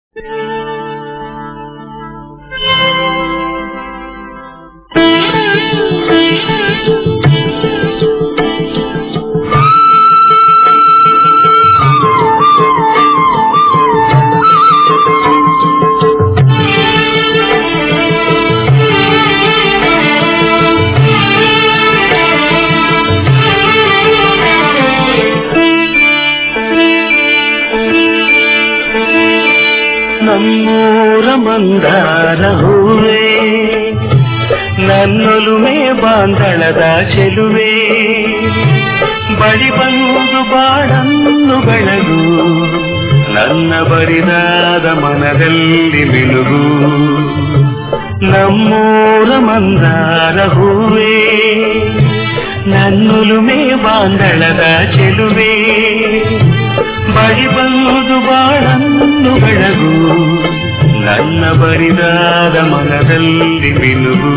ನಮ್ಮೂರ ಮಂದಾರ ಹೂವೇ ನನ್ನೊಲುಮೆ ಬಾಂಧಳದ ಚೆಲುವೆ ಬಳಿ ಬಂದು ಬಾಳನ್ನು ಬೆಳಗು ನನ್ನ ಬರಿದಾದ ಮನದಲ್ಲಿ ಮಿನುಗು ನಮ್ಮೂರ ಮಂದಾರ ಹೂವೇ ನನ್ನೊಲುಮೆ ಬಾಂಧಳದ ಚೆಲುವೆ ಬಳಿ ಬಂದು ಬಾಳನ್ನು ಬೆಳಗು ನನ್ನ ಬರಿದಾದ ಮನದಲ್ಲಿ ಮಿನುಗು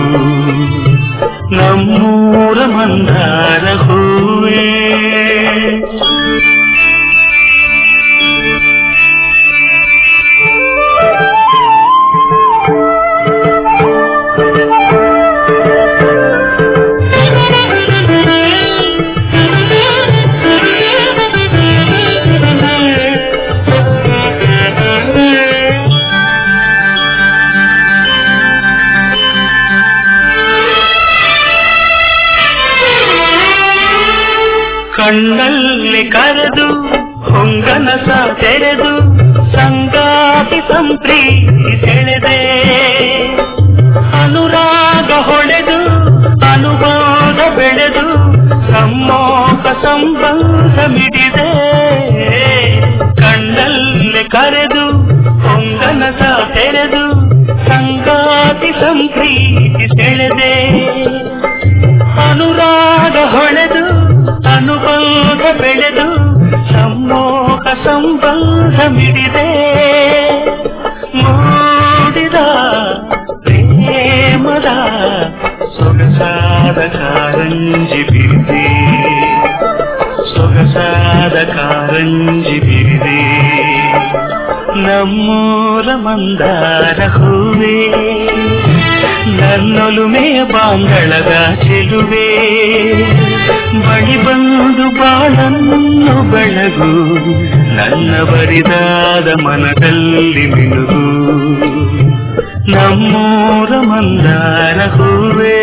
ನಮ್ಮೂರ ಮಂದಾರ ಹೂವೇ ಕಣ್ಣಲ್ಲಿ ಕರೆದು ಹೊಂಗನಸ ತೆರೆದು ಸಂಗಾತಿ ಸಂಪ್ರೀತಿ ಸೆಳೆದೆ ಅನುರಾಗ ಹೊಳೆದು ಅನುಭೋಗ ಬೆಳೆದು ಸಮ್ಮೋಹ ಸಂಬಂಧ ಮಿಡಿದೆ ಕಣ್ಣಲ್ಲಿ ಕರೆದು ಹೊಂಗನಸ ತೆರೆದು ಸಂಗಾತಿ ಸಂಪ್ರೀತಿ ಸೆಳೆದೆ ಅನುರಾಗ ಹೊಳೆದು ಅನುಭೋಗ ಬೆಳೆದು ಸಮ್ಮೋಹ ಸಂಬಂಧ ಮಿಡಿದೆ ಮೂಡಿದ ಪ್ರೇಮದ ಸೊಗಸಾದ ಕಾರಂಜಿ ಬಿರಿದೆ ಸೊಗಸಾದ ಕಾರಂಜಿ ಬಿರಿದೆ ನಮ್ಮೂರ ಮಂದಾರ ಹೂವೇ ನನ್ನೊಲುಮೆ ಬಾಂಗಳದ ಚೆಲುವೆ ಬಳಿ ಬಂದು ಬಾಳನ್ನು ಬೆಳಗು ನನ್ನ ಬರಿದಾದ ಮನದಲ್ಲಿ ಮಿನುಗು ನಮ್ಮೂರ ಮಂದಾರ ಹೂವೇ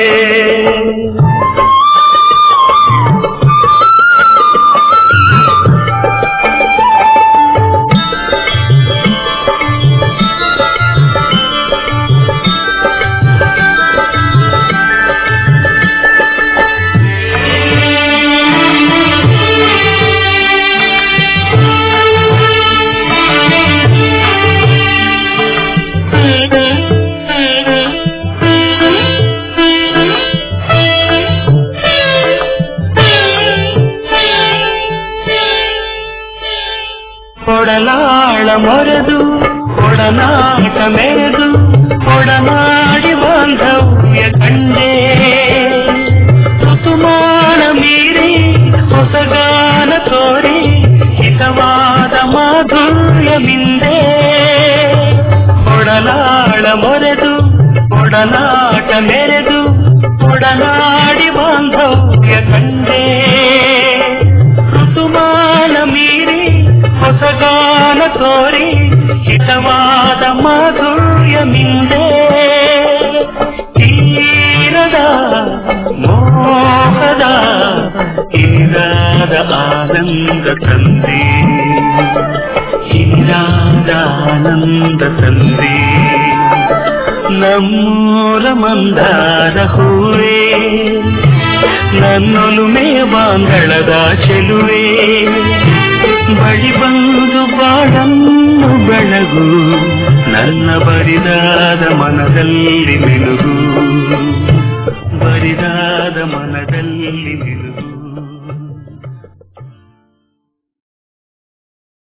ಕೊಡಲಾಳ ಮೊರೆದು ಕೊಡನಾಟ ಮೆರೆದು ಕೊಡನಾಡಿ ಬಾಂಧವ್ಯ ಕಂಡೆ ಋತುಮಾನ ಮೀರಿ ಹೊಸಗಾನ ತೋರಿ ಹಿತವಾದ ಮಾಧುರ್ಯ ಮಿಂದೆ ಕೊಡಲಾಳ ಮೊರೆದು ಕೊಡನಾಟ ಮೆರೆದು ಕೊಡನಾಡಿ ಬಾಂಧವ್ಯ ಕಂಡೆ ಋತುಮಾನ ಮೀರಿ ಹೊಸಗಾನ ತೋರಿ ಹಿತವಾದ ಮಾಧುರ್ಯ ಮಿಂದೆ ತೀರದ ಮೋಹದ ಹೀರಾದ ಆನಂದ ತಂದೆ ಹೀರಾದ ಆನಂದ ತಂದೆ ನಮ್ಮೂರ ಮಂದಾರ ಹೂವೇ ನನ್ನೊಲುಮೆ ಬಾಂಗಳದ ಚೆಲುವೆ ಬಳಿ ಬಂದು ಬಾಳನ್ನು ಬೆಳಗು ನನ್ನ ಬರಿದಾದ ಮನದಲ್ಲಿ ಮಿನುಗು ಬರಿದಾದ ಮನದಲ್ಲಿ ಮಿನುಗು